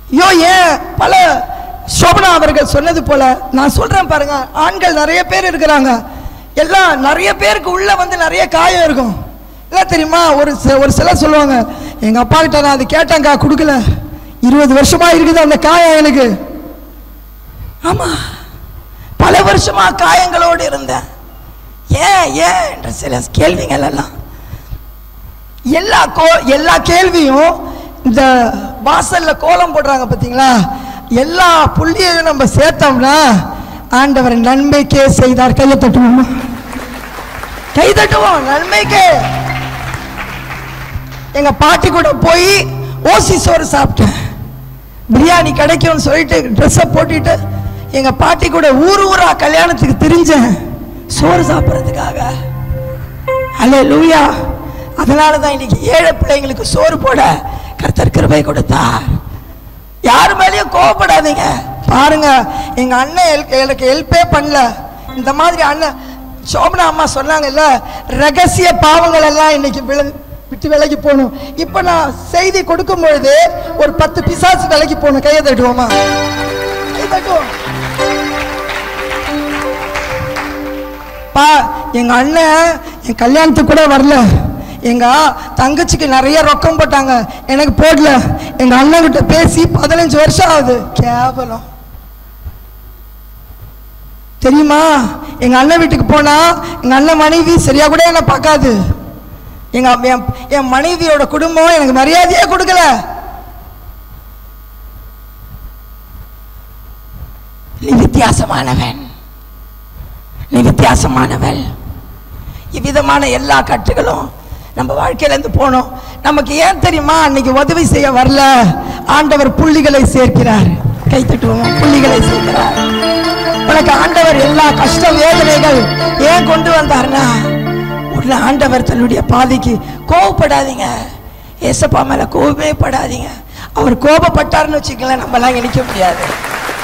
ஐயோ ஏன் பல சோபனா அவர்கள் சொன்னது போல நான் சொல்றேன் பாருங்க ஆண்கள் நிறைய பேர் இருக்கிறாங்க எல்லாம் நிறைய பேருக்கு உள்ள வந்து நிறைய காயம் இருக்கும் இல்லை தெரியுமா ஒரு சி- ஒரு சிலர் சொல்லுவாங்க எங்க அப்பா கிட்ட நான் அது கேட்டேங்க்கா கொடுக்கல இருபது வருஷமா இருக்குது அந்த காயம் எனக்கு ஆமா பல வருஷமா காயங்களோடு இருந்தேன் ஏன் ஏன் என்ற சில கேள்விகள் எல்லாம் எல்லா கோ எல்லா கேள்வியும் இந்த வாசல்ல கோலம் போடுறாங்க பார்த்தீங்களா எல்லா புள்ளியையும் நம்ம சேர்த்தோம்னா ஆண்டவர் நன்மைக்கே செய்தார் கையை தட்டுவோமா கை தட்டுவோம் நன்மைக்கே எங்க பாட்டி கூட போய் ஓசி சோறு சாப்பிட்டேன் பிரியாணி கிடைக்கும்னு சொல்லிட்டு ட்ரெஸ்ஸை போட்டுட்டு எங்க பாட்டி கூட ஊர் ஊரா கல்யாணத்துக்கு திரிஞ்சேன் சோறு சாப்பிட்றதுக்காக அல்ல லூயா அதனால தான் இன்னைக்கு ஏழை பிள்ளைங்களுக்கு சோறு போட கர்த்தர் கிருபை கொடுத்தார் யார் மேலேயும் கோவப்படாதீங்க பாருங்க எங்க அண்ணன் help- எனக்கு ஹெல்ப்பே பண்ணல இந்த மாதிரி அண்ணன் சோபனா அம்மா சொன்னாங்கல்ல ரகசிய பாவங்கள் எல்லாம் இன்னைக்கு வில- விட்டு விலகி போகணும் இப்போ நான் செய்தி கொடுக்கும் பொழுது ஒரு பத்து பிசாசு விலகி போகணும் கையை தட்டுவோமா கை தட்டுவோம் பா எங்க அண்ணன் என் கல்யாணத்துக்கு கூட வரல எங்க தங்கச்சிக்கு நிறைய ரொக்கம் போட்டாங்க எனக்கு போடல எங்க அண்ணன் கிட்ட பேசி பதினஞ்சு வருஷம் ஆகுது கேவலம் தெரியுமா எங்க அண்ணன் வீட்டுக்கு போனா எங்க அண்ணன் மனைவி சரியா கூட என்ன பார்க்காது எங்க என் என் மனைவியோட குடும்பம் எனக்கு மரியாதையே கொடுக்கல நீ வித்தியாசமானவன் நீ வித்தியாசமானவள் இவ்விதமான எல்லா கட்டுகளும் நம்ம வாழ்க்கையிலேருந்து போனோம் நமக்கு ஏன் தெரியுமா அன்னைக்கு உதவி செய்ய வரல ஆண்டவர் புள்ளிகளை சேர்க்கிறார் கை தட்டுவோம் புள்ளிகளை சேர்க்கிறார் உனக்கு ஆண்டவர் எல்லா கஷ்ட வேதனைகள் ஏன் கொண்டு வந்தார்னா உள்ள ஆண்டவர் தன்னுடைய பாதைக்கு கோவப்படாதீங்க ஏசப்பா மேல கோபமே படாதீங்க அவர் கோபப்பட்டாருன்னு வச்சுக்கங்களேன் நம்மலாம் நினைக்க முடியாது